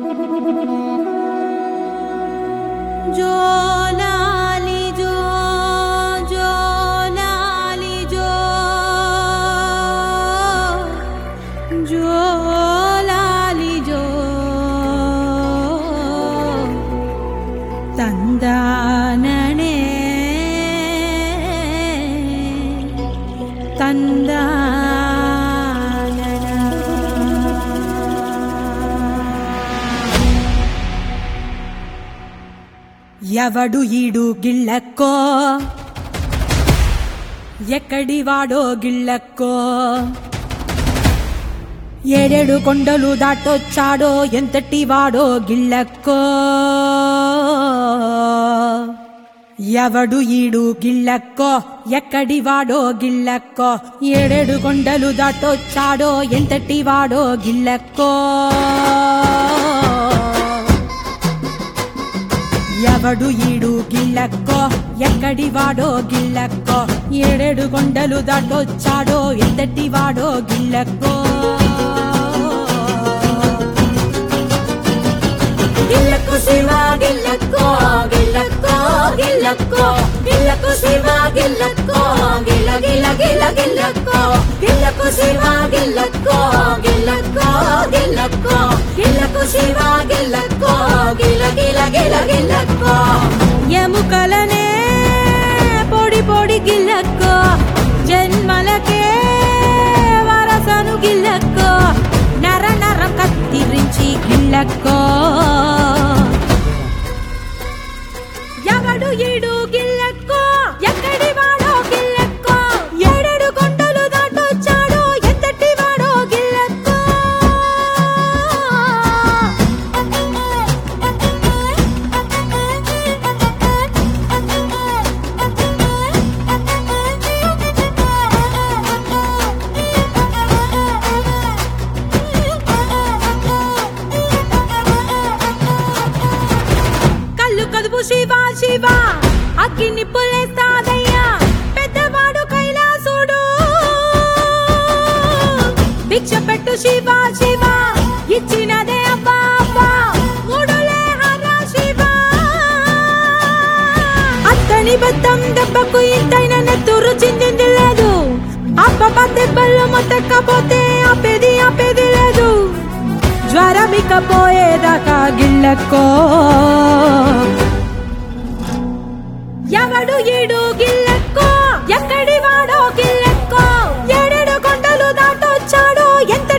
జోలాలి జో జోలాలి జో జోలాలి జో తందాననే ఎవడు ఈడు గిళ్ళక్కో ఎక్కడి వాడో గిళ్ళక్కో ఏడేడు కొండలు దాటొచ్చాడో ఎంతటి వాడో గిళ్ళక్కో ఎవడు ఈడు గిళ్ళక్కో ఎక్కడి వాడో గిళ్ళక్కో ఏడేడు కొండలు దాటొచ్చాడో ఎంతటి వాడో గిళ్ళక్కో ఎవడు ఈడు గిల్లక్కో ఎక్కడి వాడో గిల్లక్కో ఏడేడు కొండలు దాటొచ్చాడో ఎంతటి వాడో గిల్లక్కో గిల్లకు శివ గిల్లక్కో గిల్లక్కో గిల్లక్కో గిల్లకు శివ గిల్లక్కో గిల్ల గిల్ల గిల్ల గిల్లక్కో గిల్లకు శివ గిల్లక్కో గిల్లక్కో గిల్లక్కో గిల్లకు శివ గిల్లక్కో గిల్ల గిల్ల గిల్ల గిల్లక్కో ఎముకలనే పొడి పొడి గిల్లక్కో జన్మలకే వరసను గిల్లక్కో నర నరం కత్తిరించి గిల్లక్కో ఎవడు ఈడు గిల్లక్కో ఎక్కడి వాడో గిల్లక్కో ఏడేడు కొండలు దాటొచ్చాడో ఎంతటి వాడో గిల్లక్కో కళ్ళు కదుపు శివ శివ అగ్గి నిప్పులేస్తాదయ్యా పెద్దవాడు కైలాసుడు భిక్ష పెట్టు శివ శివ ఇచ్చినదే అబ్బా అబ్బా మూడులే హర శివ అత్తని బద్దం దెబ్బకు ఇంతైన నెత్తురు చిందింది లేదు అబ్బబ్బ దెబ్బలు మొత్తకపోతే ఆపేది ఆపేది లేదు జ్వరమిక పోయేదాకా గిల్లక్కో ఎవడు ఈడు గిల్లక్కో ఎక్కడి వాడో గిల్లక్కో ఏడేడు కొండలు దాటొచ్చాడో ఎంత